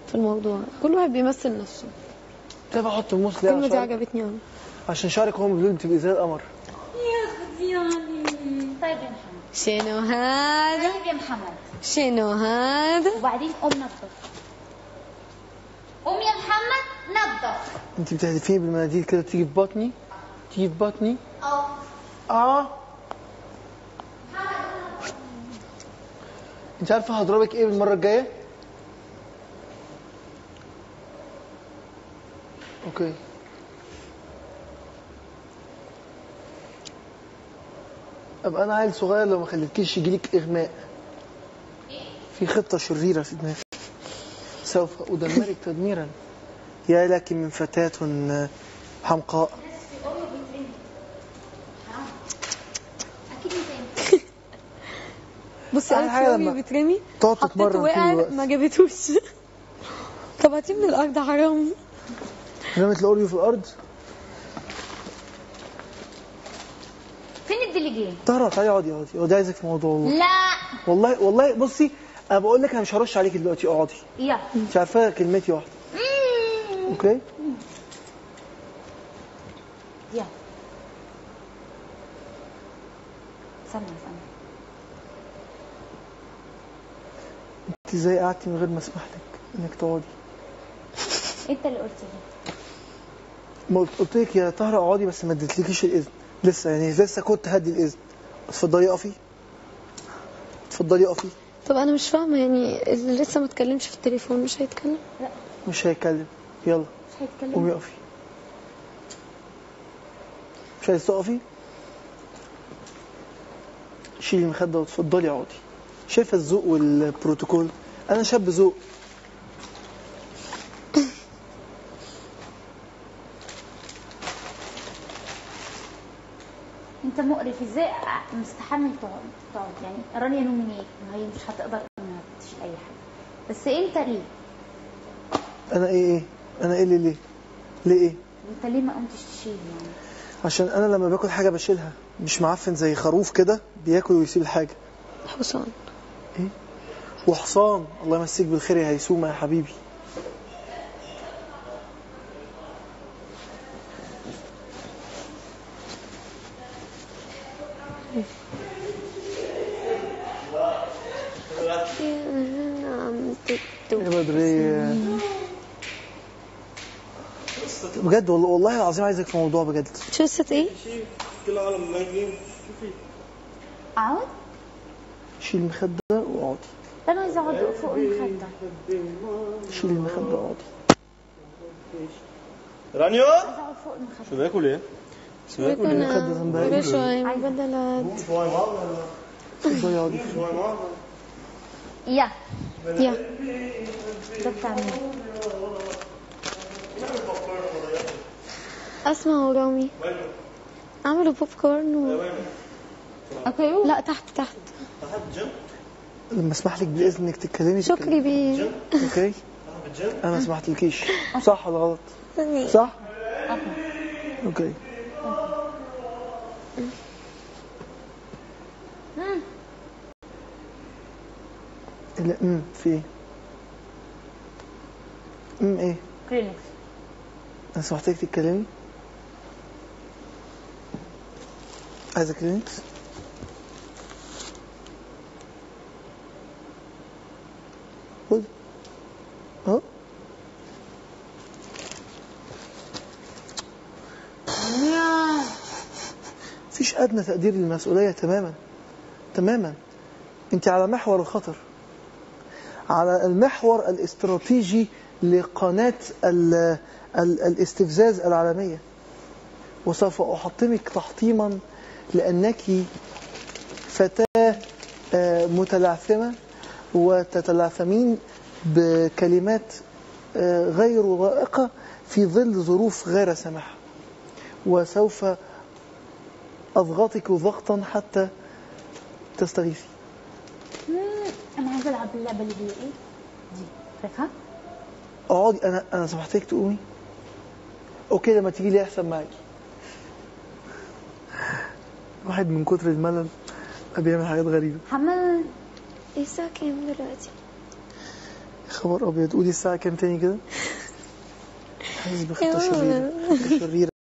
في الموضوع كل واحد بيمثل نفسه تعرف احط الموس ليه الكلمة دي عشان عجبتني أوي عشان شعرك هو مبلول تبقي زي القمر يا خدياني طيب يا محمد شنو هذا طيب يا محمد شنو هذا وبعدين قوم نظف قوم يا محمد نظف انت بتحدفيني بالمناديل كده تيجي في بطني تيجي في بطني اه اه انت عارفه هضربك ايه المره الجايه اوكي ابقى انا عيل صغير لو ما خليتكيش يجيلك اغماء في خطه شريره في دماغي سوف ادمرك تدميرا يا لك من فتاة حمقاء اكيد انت بصي أهم أنا حاجة في لما بيترمي تقعد حطيته تتمرن طول وقع الوقت ما جابتوش طب هاتيه من الأرض حرام رمت الاوريو في الارض فين الديليجيه طهرة تعالي اقعدي اقعدي اقعدي عايزك في موضوع والله لا والله والله بصي انا بقول لك انا مش هرش عليكي دلوقتي اقعدي يلا مش عارفه كلمتي واحده مم. اوكي يلا استنى استنى انت ازاي قعدتي من غير ما اسمح لك انك تقعدي انت اللي قلت لي ما قلت قلت لك يا طهرة اقعدي بس ما اديتلكيش الاذن لسه يعني لسه كنت هدي الاذن اتفضلي اقفي اتفضلي اقفي طب أنا مش فاهمة يعني اللي لسه ما اتكلمش في التليفون مش هيتكلم مش هيتكلم يلا مش هيتكلم قومي اقفي مش عايز تقفي شيلي المخدة وتفضلي اقعدي شايفة الذوق والبروتوكول انا شاب ذوق انت مقرف ازاي مستحمل تقعد تقعد يعني رانيا نومينيت ما هي مش هتقدر انها تشيل اي حاجه بس انت ليه انا ايه ايه انا ايه اللي ليه ليه ايه انت ليه ما قمتش تشيل يعني عشان انا لما باكل حاجه بشيلها مش معفن زي خروف كده بياكل ويسيب الحاجه حسام وحصان الله يمسيك بالخير يا هيسومه يا حبيبي يا بدري بجد والله والله العظيم عايزك في موضوع بجد شو قصة ايه؟ اقعد شيل المخده واقعدي انا عايزه اقعد فوق المخده شيل المخده واقعدي رانيو عايزه اقعد فوق المخده شو باكل ايه؟ شو باكل ايه؟ المخده ذنبها كل ايه شوية مبدلات اتفضلي اقعدي يا يا ده بتاع مين اسمع ورامي عملوا بوب كورن و... اوكي لا تحت تحت لما اسمح لك بالاذن انك تتكلمي شكري بيه اوكي انا ما سمحتلكيش صح ولا غلط صح اوكي لا امم في ايه امم ايه كلينكس انا سمحتلك تتكلمي عايزه كلينكس خد اهو مفيش ادنى تقدير للمسؤوليه تماما تماما انت على محور الخطر على المحور الاستراتيجي لقناه ال- ال- الاستفزاز العالميه وسوف احطمك تحطيما لانك فتاه آه، متلعثمه وتتلعثمين بكلمات آه، غير لائقه في ظل ظروف غير سماحه وسوف اضغطك ضغطا حتى تستغيثي انا عايزه العب اللعبه اللي هي ايه دي عارفها اقعدي انا انا سمحتك تقومي اوكي لما تيجي لي احسن معاكي واحد من كتر الملل بيعمل حاجات غريبه حمل ايه الساعة كام دلوقتي؟ خبر ابيض قولي الساعة كام تاني كده حاسس بخطة يا شريرة ماما. خطة شريرة